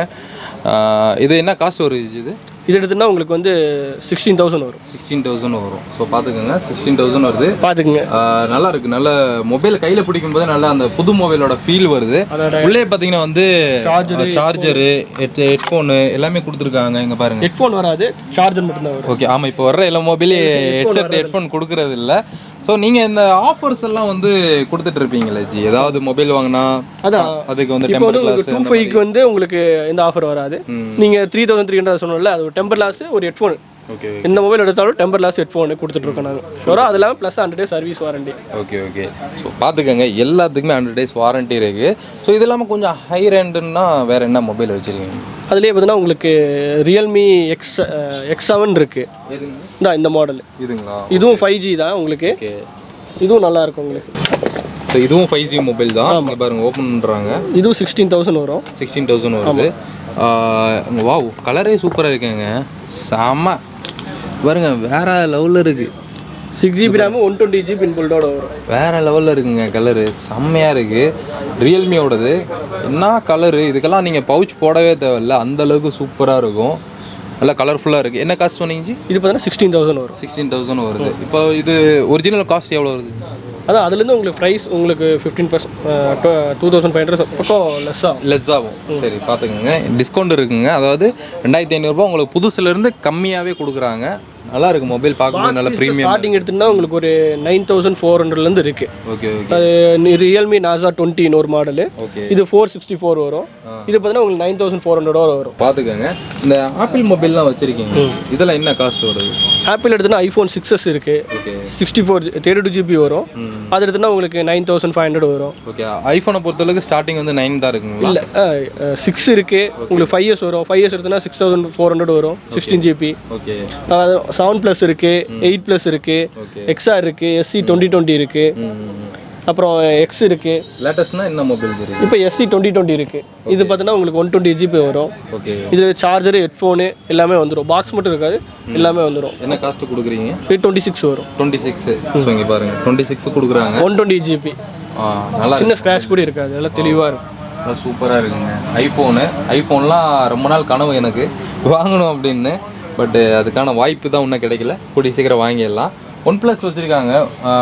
ஆஹ் இது என்ன காஸ்ட் வருது இது இது எடுத்துன்னா உங்களுக்கு வந்து சிக்ஸ்டீன் தௌசண்ட் வரும் சிக்ஸ்டீன் தௌசண்ட் வரும் ஸோ பார்த்துக்கோங்க சிக்ஸ்டீன் தௌசண்ட் வருது பார்த்துக்குங்க ஆஹ் நல்லா இருக்கு நல்ல மொபைல் கையில் பிடிக்கும் போது நல்ல அந்த புது மொபைலோட ஃபீல் வருது அதோட உள்ளே பார்த்தீங்கன்னா வந்து சார்ஜரு ஹெட் ஹெட்ஃபோனு எல்லாமே கொடுத்துருக்காங்க இங்கே பாருங்க ஹெட்ஃபோன் வராது சார்ஜர் மட்டும்தான் வரும் ஓகே ஆமாம் இப்போ வர்ற எல்லா மொபைலே ஹெட்செட் ஹெட்ஃபோன் கொடுக்கறது இல்லை ஸோ நீங்கள் இந்த ஆஃபர்ஸ் எல்லாம் வந்து கொடுத்துட்டு இருப்பீங்களே ஜி ஏதாவது மொபைல் வாங்கினா அதான் அதுக்கு வந்து இப்போ டெம்பர் வந்து உங்களுக்கு டூ ஃபைவ்க்கு வந்து உங்களுக்கு எந்த ஆஃபர் வராது நீங்கள் த்ரீ தௌசண்ட் த்ரீ ஹண்ட்ரட் சொன்னோம்ல அது ஒரு டெம்பர் லாஸ் ஒரு ஹெட்ஃபோன் ஓகே எந்த மொபைல் எடுத்தாலும் டெம்பர் லாஸ் ஹெட்ஃபோன் கொடுத்துட்ருக்கோம் நாங்கள் ஷோரா அது இல்லாமல் plus hundred days service warranty okay okay so பார்த்துக்கோங்க எல்லாத்துக்குமே ஹண்ட்ரட் டேஸ் வாரண்ட்டி இருக்குது ஸோ இது இல்லாமல் கொஞ்சம் ஹை ரெண்டுன்னா வேறு என்ன மொபைல் வச்சுருக்கீங்க அதுலேயே பார்த்தீங்கன்னா உங்களுக்கு ரியல்மி எக்ஸ் எக்ஸ் செவன் இருக்குது இந்த இந்த மாடல் இதுங்களா இதுவும் ஃபைவ் ஜி தான் உங்களுக்கு ஓகே இதுவும் நல்லா இருக்கும் உங்களுக்கு ஸோ இதுவும் ஃபைவ் ஜி மொபைல் தான் இங்கே பாருங்க ஓப்பன் பண்ணுறாங்க இதுவும் சிக்ஸ்டீன் தௌசண்ட் வரும் சிக்ஸ்டீன் தௌசண்ட் வருது வாவ் கலரே சூப்பராக இருக்குங்க செம்ம பாருங்க வேற லெவலில் இருக்குது six GB RAM one twenty GB இன்புல்டோட வரும் வேற லெவலில் இருக்குங்க கலரு செம்மையாக இருக்குது ரியல்மியோடது என்ன கலரு இதுக்கெல்லாம் நீங்கள் பவுச் போடவே தேவையில்ல அந்த அளவுக்கு சூப்பராக இருக்கும் நல்லா கலர்ஃபுல்லாக இருக்குது என்ன காஸ்ட் சொன்னீங்க ஜி இது பார்த்தீங்கன்னா சிக்ஸ்டீன் தௌசண்ட் வரும் சிக்ஸ்டீன் தௌசண்ட் வருது இப்போ இது ஒரிஜினல் காஸ்ட் எவ்வளோ வருது அதான் அதுலேருந்து உங்களுக்கு ப்ரைஸ் உங்களுக்கு fifteen percent two thousand five hundred பக்கம் லெஸ் ஆகும் லெஸ் ஆகும் சரி பார்த்துக்கோங்க டிஸ்கவுண்ட் இருக்குங்க அதாவது ரெண்டாயிரத்தி ஐநூறுரூபா உங்களுக்கு புதுசுலேருந்து கம்மியாகவே கொடுக்குறாங்க நல்லா இருக்கு மொபைல் பார்க்கும்போது நல்ல ப்ரீமியம் ஸ்டார்டிங் எடுத்துன்னா உங்களுக்கு ஒரு நைன் தௌசண்ட் ஃபோர் ஹண்ட்ரட்லேருந்து இருக்குது ஓகே ஓகே அது ரியல்மி நாசா டுவெண்ட்டின்னு ஒரு மாடலு ஓகே இது ஃபோர் சிக்ஸ்டி ஃபோர் வரும் இது பார்த்தீங்கன்னா உங்களுக்கு நைன் தௌசண்ட் ஃபோர் ஹண்ட்ரட் வரும் பார்த்துக்கோங்க இந்த ஆப்பிள் மொபைல்லாம் வச்சுருக்கீங்க இதெல்லாம் என்ன காஸ்ட் வருது ஆப்பிள் எடுத்துனா ஐஃபோன் சிக்ஸஸ் இருக்கு okay sixty four thirty two GB வரும் அது எடுத்துனா உங்களுக்கு நைன் தௌசண்ட் ஃபைவ் ஹண்ட்ரட் வரும் ஓகே ஐஃபோனை பொறுத்தளவுக்கு ஸ்டார்டிங் வந்து நைன் தான் இருக்குங்களா இல்லை சிக்ஸ் இருக்கு உங்களுக்கு ஃபைவ் இயர்ஸ் வரும் ஃபைவ் இயர்ஸ் எடுத்துனா சிக்ஸ் தௌசண்ட் ஃபோர் ஹண்ட்ரட் வரும் sixteen GB okay seven plus இருக்கு எயிட் ப்ளஸ் இருக்கு Okay. எக்ஸ்ஆர் இருக்கு எஸ்சி டுவெண்ட்டி டுவெண்ட்டி இருக்கு அப்புறம் எக்ஸ் இருக்கு லேட்டஸ்ட்னா என்ன மொபைல் தெரியுது இப்போ எஸ்சி டுவெண்ட்டி டுவெண்ட்டி இருக்கு இது பார்த்தீங்கன்னா உங்களுக்கு ஒன் டுவெண்ட்டி ஜிபி வரும் ஓகே இது சார்ஜரு ஹெட்ஃபோனு எல்லாமே வந்துடும் பாக்ஸ் மட்டும் இருக்காது எல்லாமே வந்துடும் என்ன காஸ்ட் கொடுக்குறீங்க இது டுவெண்ட்டி சிக்ஸ் வரும் டுவெண்ட்டி சிக்ஸ் ஸோ இங்கே பாருங்க டுவெண்ட்டி சிக்ஸ் கொடுக்குறாங்க ஒன் டுவெண்ட்டி ஜிபி ஆ நல்லா சின்ன ஸ்க்ராட்ச் கூட இருக்காது எல்லாம் தெளிவாக இருக்கும் நல்லா சூப்பராக இருக்குங்க ஐஃபோனு ஐஃபோன்லாம் ரொம்ப நாள் கனவு எனக்கு வாங்கணும் அப்படின்னு பட்டு அதுக்கான வாய்ப்பு தான் இன்னும் கிடைக்கல கூடிய சீக்கிரம் வாங்கிடலாம் ஒன் ப்ளஸ் வச்சுருக்காங்க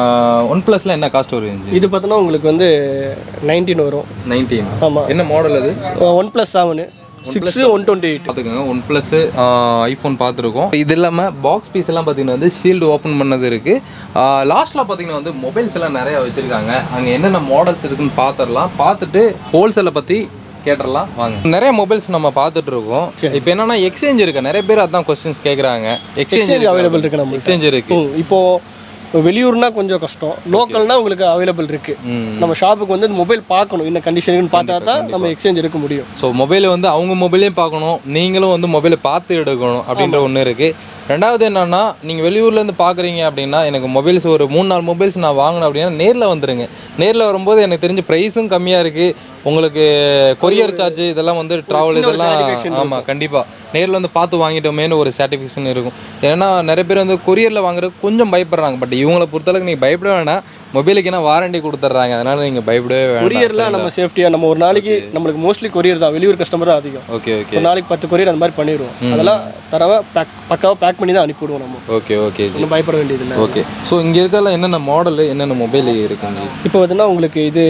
ஒன் ப்ளஸில் என்ன காஸ்ட் வருது இது பார்த்தோன்னா உங்களுக்கு வந்து நைன்டீன் வரும் நைன்டீன் ஆமாம் என்ன மாடல் அது OnePlus seven six one twenty eight பார்த்துக்கோங்க ஒன் ப்ளஸ் ஐஃபோன் பார்த்துருக்கோம் இது இல்லாமல் பாக்ஸ் பீஸ் எல்லாம் பார்த்தீங்கன்னா வந்து ஷீல்டு ஓப்பன் பண்ணது இருக்குது லாஸ்ட்டில் பார்த்தீங்கன்னா வந்து மொபைல்ஸ் எல்லாம் நிறைய வச்சுருக்காங்க அங்கே என்னென்ன மாடல்ஸ் இருக்குன்னு பார்த்துடலாம் பார்த்துட்டு ஹோல்சேலை பற்றி கேட்டுடலாம் வாங்க நிறைய மொபைல்ஸ் நம்ம பார்த்துட்டு இருக்கோம் இப்போ என்னன்னா எக்ஸ்சேஞ்ச் இருக்கு நிறைய பேர் அதான் கொஸ்டின்ஸ் கேட்குறாங்க எக்ஸ்சேஞ்ச் எக்ஸ்சேஞ்ச் அவைலபிள் இருக்கு நம்ம எக்ஸ்சேஞ்ச் இருக்கு இப்போ வெளியூர்னா கொஞ்சம் கஷ்டம் லோக்கல்னா உங்களுக்கு அவைலபிள் இருக்கு ம். நம்ம ஷாப்புக்கு வந்து மொபைல் பார்க்கணும் என்ன கண்டிஷனுக்குன்னு பார்த்தா தான் நம்ம எக்ஸ்சேஞ்ச் எடுக்க முடியும் ஸோ மொபைலை வந்து அவங்க மொபைலையும் பார்க்கணும் நீங்களும் வந்து மொபைலை பார்த்து எடுக்கணும் அப்படின்ற ஒன்று இருக்குது ரெண்டாவது என்னன்னா நீங்கள் வெளியூர்லேருந்து பார்க்குறீங்க அப்படின்னா எனக்கு மொபைல்ஸ் ஒரு மூணு நாலு மொபைல்ஸ் நான் வாங்கணும் அப்படின்னா நேரில் வந்துருங்க நேரில் வரும்போது எனக்கு தெரிஞ்ச ப்ரைஸும் கம்மியாக இருக்குது உங்களுக்கு கொரியர் சார்ஜ் இதெல்லாம் வந்து ட்ராவல் இதெல்லாம் ஆமாம் கண்டிப்பாக நேரில் வந்து பார்த்து வாங்கிட்டோமேனு ஒரு சாட்டிஸ்ஃபேக்ஷன் இருக்கும் ஏன்னா நிறைய பேர் வந்து கொரியரில் வாங்குறது கொஞ்சம் பயப்படுறாங்க பட் இவங்களை பொறுத்தளவுக்கு நீங்கள் பயப்பட வேண்டாம் மொபைலுக்கு என்ன வாரண்டி கொடுத்துட்றாங்க அதனால நீங்கள் பயப்படவே வேண்டாம் கொரியர்ல நம்ம சேஃப்டியா நம்ம ஒரு நாளைக்கு நம்மளுக்கு மோஸ்ட்லி கொரியர் தான் வெளியூர் கஸ்டமர் தான் அதிகம் ஓகே ஓகே ஒரு நாளைக்கு பத்து கொரியர் அந்த மாதிரி பண்ணிடுவோம் அதெல்லாம் தரவா பேக் பக்காவாக பேக் பண்ணி தான் அனுப்பிவிடுவோம் நம்ம ஓகே ஓகே ஜி ஒன்றும் பயப்பட வேண்டியதில்லை ஓகே ஸோ இங்கே இருக்கல என்னென்ன மாடலு என்னென்ன மொபைல் இருக்குங்க இப்போ பார்த்தீங்கன்னா உங்களுக்கு இது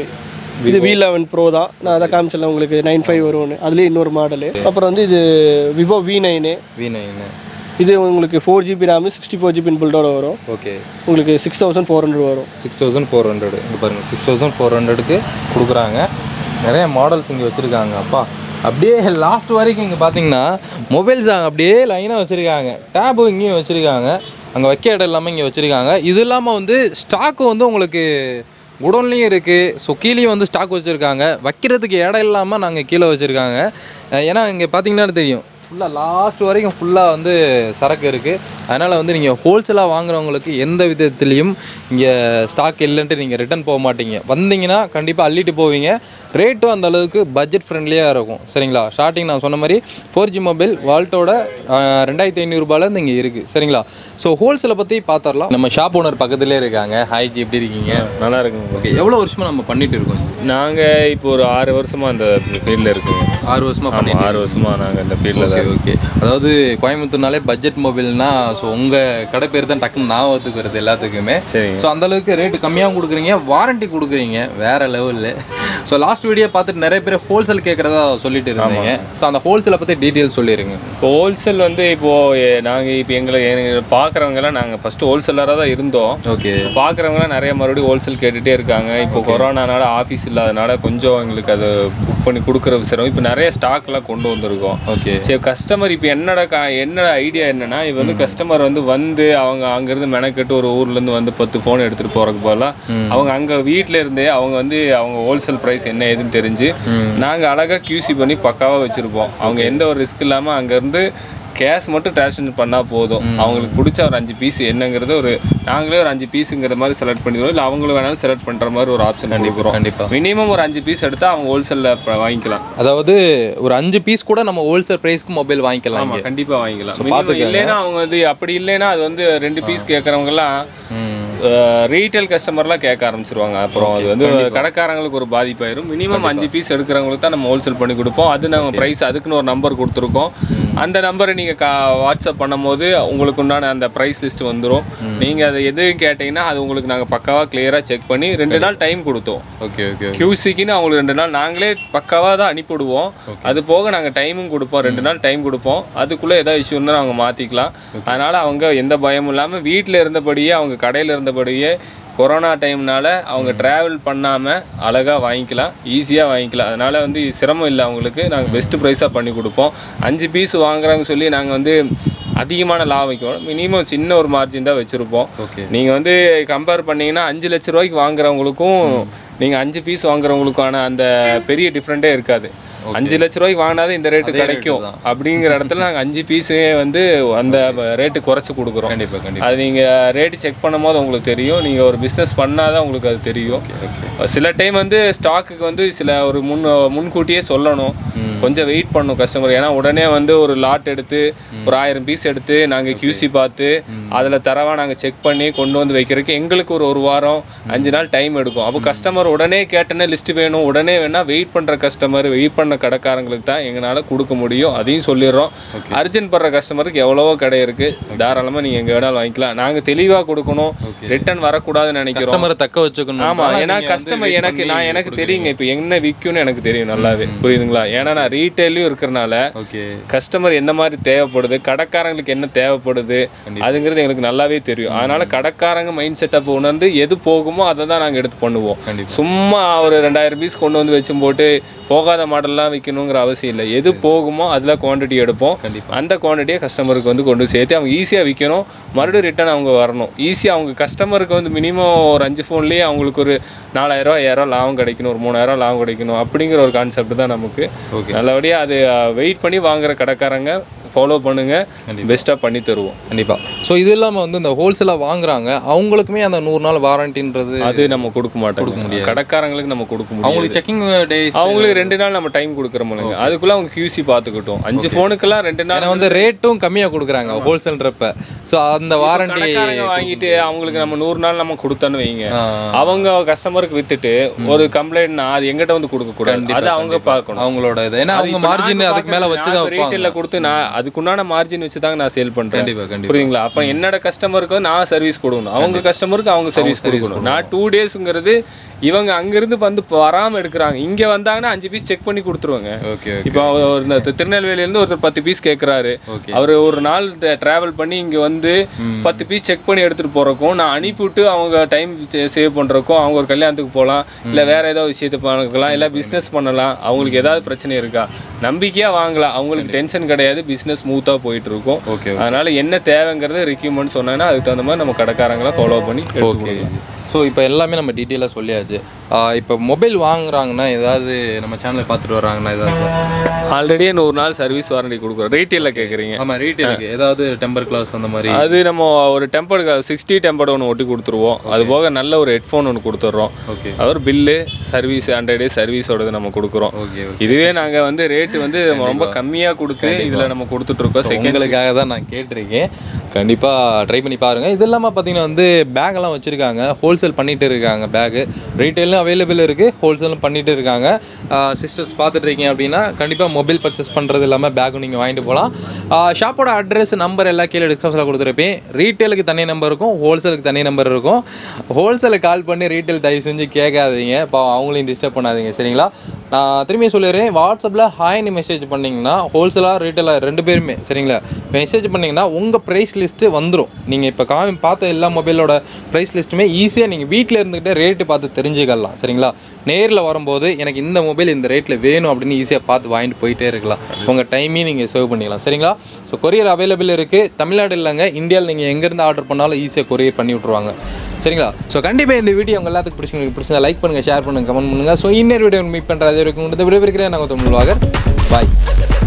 இது வி லெவன் ப்ரோ தான் நான் அதை காமிச்சல உங்களுக்கு நைன் ஃபைவ் வரும்னு அதுலேயே இன்னொரு மாடலு அப்புறம் வந்து இது Vivo V nine V nine இது உங்களுக்கு four GB RAM sixty four GB பில்டோட வரும் ஓகே உங்களுக்கு சிக்ஸ் தௌசண்ட் ஃபோர் ஹண்ட்ரட் வரும் சிக்ஸ் தௌசண்ட் ஃபோர் ஹண்ட்ரட் இங்கே பாருங்கள் சிக்ஸ் தௌசண்ட் ஃபோர் ஹண்ட்ரடுக்கு கொடுக்குறாங்க நிறைய மாடல்ஸ் இங்கே வச்சுருக்காங்க அப்பா அப்படியே லாஸ்ட் வரைக்கும் இங்கே பார்த்தீங்கன்னா மொபைல்ஸ் அப்படியே லைனாக வச்சுருக்காங்க டேபு இங்கேயும் வச்சுருக்காங்க அங்கே வைக்க இடம் இல்லாமல் இங்கே வச்சுருக்காங்க இது இல்லாமல் வந்து ஸ்டாக்கு வந்து உங்களுக்கு குடோன்லேயும் இருக்குது ஸோ கீழேயும் வந்து ஸ்டாக் வச்சுருக்காங்க வைக்கிறதுக்கு இடம் இல்லாமல் நாங்கள் கீழே வச்சுருக்காங்க ஏன்னா இங்கே பார்த்தீங்கன்னா தெரியும் ஃபுல்லாக லாஸ்ட் வரைக்கும் ஃபுல்லாக வந்து சரக்கு இருக்குது அதனால் வந்து நீங்கள் ஹோல்சேலாக வாங்குறவங்களுக்கு எந்த விதத்துலேயும் இங்கே ஸ்டாக் இல்லைன்ட்டு நீங்கள் ரிட்டர்ன் போக மாட்டீங்க வந்தீங்கன்னா கண்டிப்பாக அள்ளிட்டு போவீங்க ரேட்டும் அந்த அளவுக்கு பட்ஜெட் ஃப்ரெண்ட்லியாக இருக்கும் சரிங்களா ஸ்டார்டிங் நான் சொன்ன மாதிரி ஃபோர் ஜி மொபைல் வால்ட்டோட ரெண்டாயிரத்தி ஐநூறுரூபாலேருந்து இங்கே இருக்குது சரிங்களா ஸோ ஹோல்சேலை பற்றி பார்த்துடலாம் நம்ம ஷாப் ஓனர் பக்கத்துலேயே இருக்காங்க ஹாய் ஜி எப்படி இருக்கீங்க நல்லா இருக்குங்க ஓகே எவ்வளோ வருஷமாக நம்ம பண்ணிட்டு இருக்கோம் நாங்கள் இப்போ ஒரு ஆறு வருஷமாக அந்த ஃபீல்டில் இருக்கோங்க ஆறு வருஷமாக பண்ணி ஆமாம் ஆறு வருஷமாக நாங்கள் இந்த ஃபீல்டில் ஓகே ஓகே அதாவது கோயம்புத்தூர்னாலே பட்ஜெட் மொபைல்னா ஸோ உங்கள் கடை பேர் தான் டக்குன்னு ஞாபகத்துக்கு வருது எல்லாத்துக்குமே சரிங்க ஸோ அந்த அளவுக்கு ரேட்டு கம்மியாகவும் கொடுக்குறீங்க வாரண்டி கொடுக்குறீங்க வேற லெவலில் ஸோ லாஸ்ட் வீடியோ பார்த்துட்டு நிறைய பேர் ஹோல்சேல் கேட்குறதா சொல்லிட்டு இருந்தீங்க ஸோ அந்த ஹோல்சேலை பற்றி டீட்டெயில் சொல்லிடுங்க இப்போ ஹோல்சேல் வந்து இப்போது நாங்கள் இப்போ எங்களை பார்க்குறவங்கலாம் நாங்கள் ஃபஸ்ட்டு ஹோல்சேலராக தான் இருந்தோம் ஓகே பார்க்குறவங்களாம் நிறைய மறுபடியும் ஹோல்சேல் கேட்டுகிட்டே இருக்காங்க இப்போ கொரோனானால ஆஃபீஸ் இல்லாதனால கொஞ்சம் எங்களுக்கு அது புக் பண்ணி கொடுக்குற சிரமம் இப்போ நிறைய ஸ்டாக்லாம் கொண்டு வந்திருக்கோம் ஓகே சரி கஸ்டமர் இப்போ என்னோட கா என்னோட ஐடியா என்னன்னா இப்போ வந்து கஸ்டமர் வந்து வந்து அவங்க அங்கேருந்து மெனக்கெட்டு ஒரு ஊர்லேருந்து வந்து பத்து ஃபோன் எடுத்துகிட்டு போகிறதுக்கு பதிலாக அவங்க அங்கே வீட்டில் இருந்தே அவங்க வந்து அவங்க ஹோல்சேல் ப்ரைஸ் என்ன ஏதுன்னு தெரிஞ்சு நாங்கள் அழகாக QC பண்ணி பக்காவாக வச்சுருப்போம் அவங்க எந்த ஒரு ரிஸ்க் இல்லாமல் அங்கேருந்து கேஷ் மட்டும் டிரான்ஸ்ஃபர் பண்ணால் போதும் அவங்களுக்கு பிடிச்ச ஒரு அஞ்சு பீஸ் என்னங்கிறது ஒரு நாங்களே ஒரு அஞ்சு பீஸுங்கிற மாதிரி செலக்ட் பண்ணிடுவோம் இல்லை அவங்களும் வேணாலும் செலக்ட் பண்ணுற மாதிரி ஒரு ஆப்ஷன் கொடுக்குறோம் கண்டிப்பா மினிமம் ஒரு அஞ்சு பீஸ் எடுத்தால் அவங்க ஹோல்சேலில் வாங்கிக்கலாம் அதாவது ஒரு அஞ்சு பீஸ் கூட நம்ம ஹோல்சேல் ப்ரைஸ்க்கு மொபைல் வாங்கிக்கலாம் ஆமா கண்டிப்பா வாங்கிக்கலாம் Minimum இல்லைன்னா அவங்க வந்து அப்படி இல்லைன்னா அது வந்து ரெண்டு பீஸ் கேட்கறவங்கலாம் ரீட்டைல் கஸ்டமர்லாம் கேட்க ஆரம்பிச்சிருவாங்க அப்புறம் அது வந்து கடைக்காரங்களுக்கு ஒரு பாதிப்பாயிரும் மினிமம் அஞ்சு பீஸ் எடுக்கிறவங்களுக்கு தான் நம்ம ஹோல்சேல் பண்ணி கொடுப்போம் அது நம்ம ப்ரைஸ் அதுக்குன்னு ஒரு நம்பர் கொடுத்துருக்கோம் அந்த நம்பரை நீங்கள் கா வாட்ஸ்அப் பண்ணும்போது உங்களுக்கு உண்டான அந்த ப்ரைஸ் லிஸ்ட் வந்துடும் நீங்கள் அதை எது கேட்டிங்கன்னா அது உங்களுக்கு நாங்கள் பக்காவாக கிளியராக செக் பண்ணி ரெண்டு நாள் டைம் கொடுத்தோம் ஓகே ஓகே கியூசிக்குன்னு அவங்களுக்கு ரெண்டு நாள் நாங்களே பக்காவாக தான் அனுப்பிவிடுவோம் அது போக நாங்கள் டைமும் கொடுப்போம் ரெண்டு நாள் டைம் கொடுப்போம் அதுக்குள்ளே ஏதாவது இஷ்யூ இருந்தால் அவங்க மாற்றிக்கலாம் அதனால் அவங்க எந்த பயமும் இல்லாமல் வீட்டில் இருந்தபடியே அவங்க கடையில் இருந்தபடியே கொரோனா டைம்னால அவங்க ட்ராவல் பண்ணாமல் அழகாக வாங்கிக்கலாம் ஈஸியாக வாங்கிக்கலாம் அதனால் வந்து சிரமம் இல்லை அவங்களுக்கு நாங்கள் பெஸ்ட் ப்ரைஸாக பண்ணி கொடுப்போம் அஞ்சு பீஸ் வாங்குறாங்க சொல்லி நாங்கள் வந்து அதிகமான லாபம் வைக்கணும் மினிமம் சின்ன ஒரு மார்ஜின் தான் வச்சுருப்போம் ஓகே நீங்கள் வந்து கம்பேர் பண்ணீங்கன்னா அஞ்சு லட்ச ரூபாய்க்கு வாங்குறவங்களுக்கும் நீங்கள் அஞ்சு பீஸ் வாங்குறவங்களுக்கான அந்த பெரிய டிஃப்ரெண்ட்டே இருக்காது அஞ்சு லட்ச ரூபாய்க்கு வாங்கினாதான் இந்த ரேட்டு கிடைக்கும் அப்படிங்கிற இடத்துல நாங்கள் அஞ்சு பீஸே வந்து அந்த ரேட்டு குறைச்சி கொடுக்குறோம் கண்டிப்பாக கண்டிப்பாக அது நீங்கள் ரேட்டு செக் பண்ணும்போது உங்களுக்கு தெரியும் நீங்கள் ஒரு பிஸ்னஸ் பண்ணாதான் உங்களுக்கு அது தெரியும் சில டைம் வந்து ஸ்டாக்குக்கு வந்து சில ஒரு முன் முன்கூட்டியே சொல்லணும் கொஞ்சம் வெயிட் பண்ணும் கஸ்டமர் ஏன்னா உடனே வந்து ஒரு லாட் எடுத்து ஒரு ஆயிரம் பீஸ் எடுத்து நாங்கள் QC பார்த்து அதில் தரவா நாங்கள் செக் பண்ணி கொண்டு வந்து வைக்கிறதுக்கு எங்களுக்கு ஒரு ஒரு வாரம் அஞ்சு நாள் டைம் எடுக்கும் அப்போ கஸ்டமர் உடனே கேட்டனே லிஸ்ட் வேணும் உடனே வேணா வெயிட் பண்ணுற கஸ்டமர் வெயிட் பண்ண கடைக்காரங்களுக்கு தான் எங்களால் கொடுக்க முடியும் அதையும் சொல்லிடுறோம் அர்ஜென்ட் படுற கஸ்டமருக்கு எவ்வளவோ கடை இருக்குது தாராளமாக நீங்கள் எங்கே வேணாலும் வாங்கிக்கலாம் நாங்கள் தெளிவாக கொடுக்கணும் ரிட்டர்ன் வரக்கூடாதுன்னு நினைக்கிறோம் கஸ்டமரை தக்க வச்சுக்கணும் ஆமா ஏன்னா கஸ்டமர் எனக்கு நான் எனக்கு தெரியுங்க இப்போ என்ன விற்கும்னு எனக்கு தெரியும் நல்லாவே புரியுதுங்களா ஏன்னா நான் ரீட்டைலையும் இருக்கிறனால ஓகே கஸ்டமர் எந்த மாதிரி தேவைப்படுது கடைக்காரங்களுக்கு என்ன தேவைப்படுது அதுங்கிறது எங்களுக்கு நல்லாவே தெரியும் அதனால கடைக்காரங்க மைண்ட் செட்டப் உணர்ந்து எது போகுமோ அதை தான் நாங்கள் எடுத்து பண்ணுவோம் கண்டிப்பா. சும்மா ஒரு ரெண்டாயிரம் பீஸ் கொண்டு வந்து வச்சும் போட்டு போகாத மாடல்லாம் விற்கணுங்கிற அவசியம் இல்லை எது போகுமோ அதில் குவாண்டிட்டி எடுப்போம் கண்டிப்பா. அந்த குவாண்டிட்டியை கஸ்டமருக்கு வந்து கொண்டு சேர்த்து அவங்க ஈஸியாக விற்கணும் மறுபடியும் ரிட்டர்ன் அவங்க வரணும் ஈஸியாக அவங்க கஸ்டமருக்கு வந்து மினிமம் ஒரு அஞ்சு ஃபோன்லேயே அவங்களுக்கு ஒரு நாலாயிரம் ஐயாயிரம் லாபம் கிடைக்கணும் ஒரு மூணாயிரம் லாபம் கிடைக்கணும் அப்படிங்கிற ஒரு கான்செப்ட் தான் நமக்கு Okay. நல்லபடியாக அது வெயிட் பண்ணி வாங்குற கடைக்காரங்க ஃபாலோ பண்ணுங்க பெஸ்ட்டாக பண்ணி தருவோம் கண்டிப்பாக ஸோ இது இல்லாமல் வந்து இந்த ஹோல்சேலாக வாங்குறாங்க அவங்களுக்குமே அந்த நூறு நாள் வாரண்டின்றது அது நம்ம கொடுக்க மாட்டோம் கடைக்காரங்களுக்கு நம்ம கொடுக்க முடியும் அவங்களுக்கு செக்கிங் டேஸ் அவங்களுக்கு ரெண்டு நாள் நம்ம டைம் கொடுக்குறோம்லங்க அதுக்குள்ள அவங்க QC பார்த்துக்கிட்டோம் அஞ்சு ஃபோனுக்கெல்லாம் ரெண்டு நாள் ஏன்னா வந்து ரேட்டும் கம்மியாக கொடுக்குறாங்க ஹோல்சேல்ன்றப்ப ஸோ அந்த வாரண்டி கடைக்காரங்க வாங்கிட்டு அவங்களுக்கு நம்ம நூறு நாள் நம்ம கொடுத்தோன்னு வைங்க அவங்க கஸ்டமருக்கு வித்துட்டு ஒரு கம்ப்ளைண்ட்னா அது எங்கிட்ட வந்து கொடுக்க கூடாது அது அவங்க பார்க்கணும் அவங்களோட இது ஏன்னா அவங்க மார்ஜின் அதுக்கு மேலே வச்சு தான் வைப்பாங்க ரீட்டைல கொடுத்து நான் அதுக்குண்டான மார்ஜின் வச்சு தாங்க நான் சேல் பண்றேன் கண்டிப்பா கண்டிப்பா புரியுதுங்களா அப்ப என்னோட கஸ்டமருக்கு நான் சர்வீஸ் கொடுக்கணும் அவங்க கஸ்டமருக்கு அவங்க சர்வீஸ் கொடுக்கணும் நான் டூ டேஸ்ங்கிறது இவங்க அங்கிருந்து வந்து வராம எடுக்கிறாங்க இங்க வந்தாங்கன்னா அஞ்சு பீஸ் செக் பண்ணி கொடுத்துருவாங்க ஓகே இப்போ ஒரு இந்த தி- திருநெல்வேலியிலேருந்து ஒருத்தர் பத்து பீஸ் கேட்குறாரு Okay. அவர் ஒரு நாள் ட்ராவல் பண்ணி இங்கே வந்து பத்து பீஸ் செக் பண்ணி எடுத்துகிட்டு போகிறக்கும் நான் அனுப்பிவிட்டு அவங்க டைம் சேவ் பண்ணுறக்கும் அவங்க ஒரு கல்யாணத்துக்கு போகலாம் இல்லை வேற ஏதோ விஷயத்தை பார்க்கலாம் இல்லை பிஸ்னஸ் பண்ணலாம் அவங்களுக்கு ஏதாவது பிரச்சனை இருக்கா நம்பிக்கையாக வாங்கலாம் அவங்களுக்கு டென்ஷன் கிடையாது பிஸ்னஸ் ஸ்மூத்தாக போயிட்டு இருக்கும் ஓகே அதனால என்ன தேவைங்கிறத ரெக்யூமெண்ட் சொன்னாங்கன்னா அதுக்கு தகுந்த மாதிரி நம்ம கடைக்காரங்களை ஃபாலோ பண்ணி எடுத்து ஓகே கொடுக்கலாம். ஸோ இப்போ எல்லாமே நம்ம டீட்டெயிலாக சொல்லியாச்சு இப்போ மொபைல் வாங்குறாங்கன்னா ஏதாவது நம்ம சேனலை பார்த்துட்டு வர்றாங்கன்னா ஏதாவது ஆல்ரெடியே நூறு நாள் சர்வீஸ் வாரண்டி கொடுக்குறோம் ரீட்டெயிலில் கேட்குறீங்க ஆமாம் ரீட்டெயிலுக்கு ஏதாவது டெம்பர் கிளாஸ் அந்த மாதிரி அது நம்ம ஒரு டெம்பர்டு சிக்ஸ்டி டெம்பர்டு ஒன்று ஒட்டி கொடுத்துருவோம் அது போக நல்ல ஒரு ஹெட்ஃபோன் ஒன்று கொடுத்துட்றோம் ஓகே அவர் பில்லு சர்வீஸ் ஹண்ட்ரட் டேஸ் சர்வீஸோடது நம்ம கொடுக்குறோம் ஓகே இதுவே நாங்கள் வந்து ரேட்டு வந்து ரொம்ப கம்மியாக கொடுத்து இதில் நம்ம கொடுத்துட்ருக்கோம் செகண்ட் உங்களுக்காக தான் நான் கேட்டிருக்கேன் கண்டிப்பாக ட்ரை பண்ணி பாருங்கள் இது இல்லாமல் பார்த்தீங்கன்னா வந்து பேக்கெல்லாம் வச்சுருக்காங்க ஹோல்சேல் பண்ணிட்டு இருக்காங்க பேகு ரீட்டெயிலும் அவைலபிள் இருக்குது ஹோல்சேலும் பண்ணிட்டு இருக்காங்க சிஸ்டர்ஸ் பார்த்துட்டு இருக்கீங்க அப்படின்னா கண்டிப்பாக மொபைல் பர்ச்சேஸ் பண்ணுறது இல்லாமல் பேக்கும் நீங்கள் வாங்கிட்டு போகலாம் ஷாப்போட அட்ரஸ் நம்பர் எல்லாம் கீழே டிஸ்கிரிப்ஷனில் கொடுத்துருப்பேன் ரீட்டெயிலுக்கு தனி நம்பர் இருக்கும் ஹோல்சேலுக்கு தனி நம்பர் இருக்கும் ஹோல்சேலுக்கு கால் பண்ணி ரீட்டெயில் தயவு செஞ்சு கேட்காதீங்க இப்போ அவங்களையும் டிஸ்டர்ப் பண்ணாதீங்க சரிங்களா நான் திரும்பி சொல்லிடுறேன் வாட்ஸ்அப்பில் ஹாய்னு மெசேஜ் பண்ணிங்கன்னா ஹோல்சேலாக ரீட்டெயிலாக ரெண்டு பேருமே சரிங்களா மெசேஜ் பண்ணிங்கன்னா உங்கள் ப்ரைஸ் லிஸ்ட்டு வந்துடும் நீங்கள் இப்போ காமி பார்த்த எல்லா மொபைலோட ப்ரைஸ் லிஸ்ட்டுமே ஈஸியாக நீங்கள் வீட்டில் இருந்துக்கிட்டே ரேட்டு பார்த்து தெரிஞ்சுக்கலாம் சரிங்களா நேரில் வரும்போது எனக்கு இந்த மொபைல் இந்த ரேட்டில் வேணும் அப்படின்னு ஈஸியாக பார்த்து வாங்கிட்டு போயிட்டே இருக்கலாம் உங்கள் டைமையும் நீங்கள் சேவ் பண்ணிக்கலாம் சரிங்களா ஸோ கொரியர் அவைலபிள் இருக்குது தமிழ்நாடு இல்லைங்க இந்தியாவில் நீங்கள் எங்கேருந்து ஆர்டர் பண்ணாலும் ஈஸியாக கொரியர் பண்ணி விட்ருவாங்க சரிங்களா ஸோ கண்டிப்பாக இந்த வீடியோ உங்கள் எல்லாத்துக்கும் பிடிச்சிங்க பிடிச்சா லைக் பண்ணுங்கள் ஷேர் பண்ணுங்கள் கமெண்ட் பண்ணுங்கள் ஸோ இன்னொரு வீடியோ மீட் பண்ணுறது வரைக்கும் விடைபெறுகிறேன் நாங்கள் தமிழ்வாகர் பாய்